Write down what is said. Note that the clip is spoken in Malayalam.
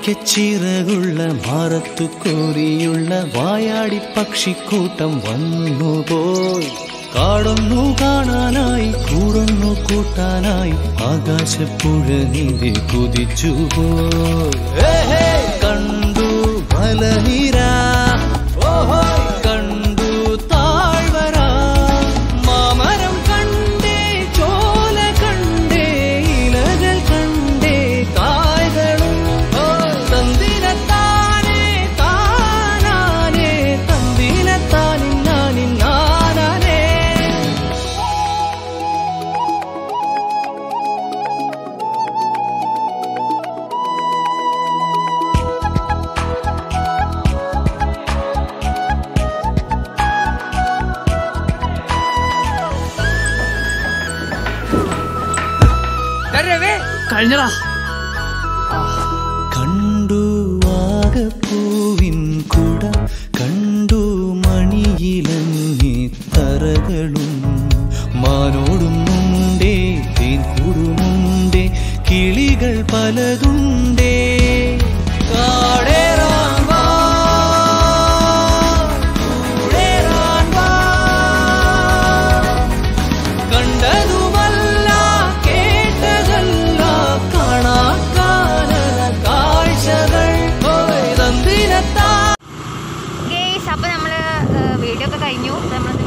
ചിറകുള്ള മാറത്തു കോരിയുള്ള വായാടി പക്ഷിക്കൂട്ടം വന്നുപോയി കാടൊന്നു കാണാനായി കൂടൊന്നു കൂട്ടാനായി ആകാശപ്പുഴ നീന്തി കുതിച്ചുപോയി കണ്ടു മലനിര കണ്ടു താഴ്വര മാമരം കണ്ടേ ചോല കണ്ടേ ഇലകൾ കണ്ടേ കായ്കളും തന്തിനത്താനേ താനാനേ തന്തിനത്താനിന്നാനിന്നാനേ കഴിഞ്ഞടാ കണ്ടു വാഗപ്പൂവിൻ കുട കണ്ടു മണിയിലങ്ങി തറകളും മാനോടുന്നുണ്ടേ തേൻ കൂടുമുണ്ടേ കിളികൾ പലതുണ്ടേ കാടേറാൻ വാ, കൂടേറാൻ വാ. കണ്ടതുമല്ല കേട്ടതല്ല കാണാക്കാനല കാഴ്ചകൾ പോയി തന്തിരത്താ ഗേസ് അപ്പോൾ നമ്മൾ വീഡിയോ ഒക്കെ കഴിഞ്ഞു നമ്മൾ